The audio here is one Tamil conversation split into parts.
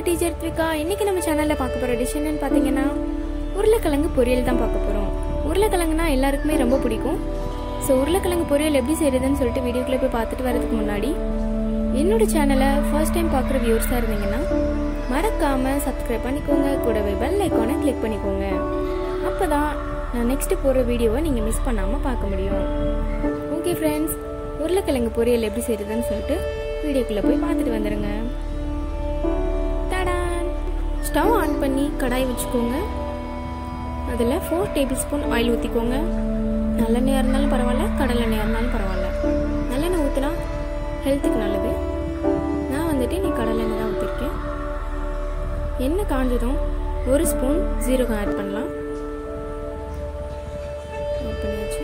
டீச்சர் த்விகா இன்னைக்கு நம்ம சேனலில் பார்க்க போகிற டிஷ் என்னன்னு பார்த்தீங்கன்னா உருளைக்கிழங்கு பொரியல் தான் பார்க்க போகிறோம் உருளைக்கிழங்குனா எல்லாருக்குமே ரொம்ப பிடிக்கும் ஸோ உருளைக்கிழங்கு பொரியல் எப்படி செய்யறதுன்னு சொல்லிட்டு வீடியோக்குள்ளே போய் பார்த்துட்டு வரதுக்கு முன்னாடி என்னோட சேனலை ஃபர்ஸ்ட் டைம் பார்க்குற வியூவர்ஸாக இருந்தீங்கன்னா மறக்காமல் சப்ஸ்கிரைப் பண்ணிக்கோங்க கூடவே பெல் ஐக்கானை கிளிக் பண்ணிக்கோங்க அப்போ தான் நான் நெக்ஸ்ட்டு போகிற வீடியோவை நீங்கள் மிஸ் பண்ணாமல் பார்க்க முடியும் ஓகே ஃப்ரெண்ட்ஸ் உருளைக்கிழங்கு பொரியல் எப்படி செய்யறதுன்னு சொல்லிட்டு வீடியோக்குள்ளே போய் பார்த்துட்டு வந்துடுங்க தடான் ஸ்டவ் ஆன் பண்ணி கடாய் வச்சுக்கோங்க அதில் ஃபோர் டேபிள் ஸ்பூன் ஆயில் ஊற்றிக்கோங்க நல்லெண்ணெயாக இருந்தாலும் பரவாயில்ல கடலெண்ணெயாக இருந்தாலும் பரவாயில்ல நல்லெண்ணெய் ஊற்றினா ஹெல்த்துக்கு நல்லது நான் வந்துட்டு நீ கடலெண்ணெய் தான் ஊற்றிருக்கேன் எண்ணெய் காஞ்சதும் ஒரு ஸ்பூன் ஜீரகம் ஆட் பண்ணலாம் ஆட் பண்ணியாச்சு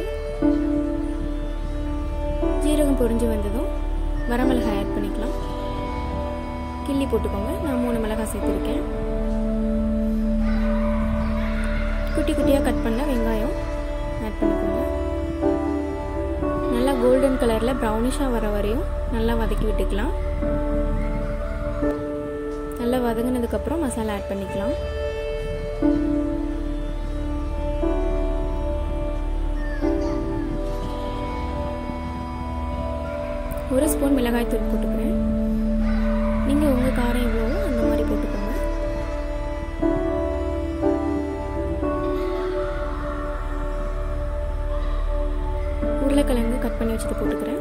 ஜீரகம் பொரிஞ்சு வந்ததும் வரமிளகாய் ஆட் பண்ணிக்கலாம் கிள்ளி போட்டுக்கோங்க நான் மூணு மிளகாய் சேர்த்துருக்கேன் குட்டி குட்டியாக கட் பண்ண வெங்காயம் ஆட் பண்ணிக்கோங்க நல்லா கோல்டன் கலரில் ப்ரௌனிஷாக வர வரையும் நல்லா வதக்கி விட்டுக்கலாம் நல்லா வதங்கினதுக்கப்புறம் மசாலா ஆட் பண்ணிக்கலாம் ஒரு ஸ்பூன் மிளகாய் தூள் போட்டுக்கிறேன் நீங்கள் உங்கள் காரம் எவ்வளவோ அந்த மாதிரி போட்டுக்கோங்க உருளைக்கிழங்கு கட் பண்ணி வச்சுட்டு போட்டுக்கிறேன்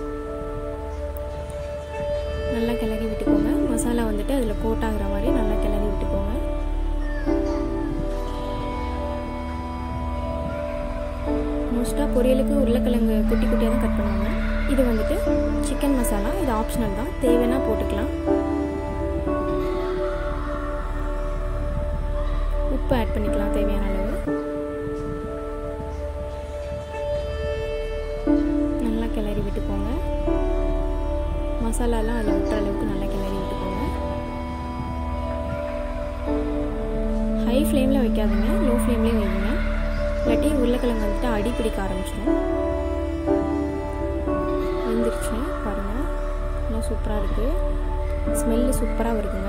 நல்லா கிளறி விட்டுக்கோங்க மசாலா வந்துட்டு அதில் கோட் ஆகுற மாதிரி நல்லா கிளறி விட்டுக்கோங்க மோஸ்ட்டாக பொரியலுக்கு உருளைக்கிழங்கு குட்டி குட்டியாக தான் கட் பண்ணுவாங்க இது வந்துட்டு சிக்கன் மசாலா இது ஆப்ஷனல் தான் தேவைன்னா போட்டுக்கலாம் உப்பு ஆட் பண்ணிக்கலாம் தேவையான அளவு நல்லா கிளறி விட்டுக்கோங்க மசாலாலாம் அதில் விட்டுற அளவுக்கு நல்லா கிளறி விட்டுக்கோங்க ஹை ஃப்ளேமில் வைக்காதீங்க லோ ஃப்ளேம்லேயே வைங்க இல்லாட்டி உருளைக்கிழங்கு வந்துட்டு அடி பிடிக்க ஆரம்பிச்சிடும் வெந்துருச்சு பாருங்கள் நல்லா சூப்பராக இருக்குது ஸ்மெல்லு சூப்பராக வருதுங்க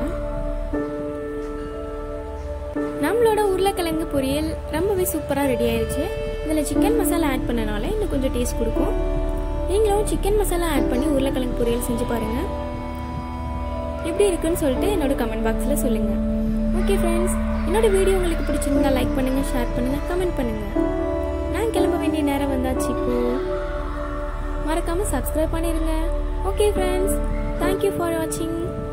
நம்மளோட உருளைக்கிழங்கு பொரியல் ரொம்பவே சூப்பராக ரெடி ஆயிடுச்சு இதில் சிக்கன் மசாலா ஆட் பண்ணனால இன்னும் கொஞ்சம் டேஸ்ட் கொடுக்கும் நீங்களும் சிக்கன் மசாலா ஆட் பண்ணி உருளைக்கிழங்கு பொரியல் செஞ்சு பாருங்கள் எப்படி இருக்குன்னு சொல்லிட்டு என்னோட கமெண்ட் பாக்ஸில் சொல்லுங்கள் ஓகே ஃப்ரெண்ட்ஸ் என்னோட வீடியோ உங்களுக்கு பிடிச்சிருந்தா லைக் பண்ணுங்கள் ஷேர் பண்ணுங்கள் கமெண்ட் பண்ணுங்கள் நான் கிளம்ப வேண்டிய நேரம் வந்தாச்சு இப்போ மறக்காமல் சப்ஸ்கிரைப் பண்ணிடுங்க ஓகே ஃப்ரெண்ட்ஸ் தேங்க்யூ ஃபார் வாட்சிங்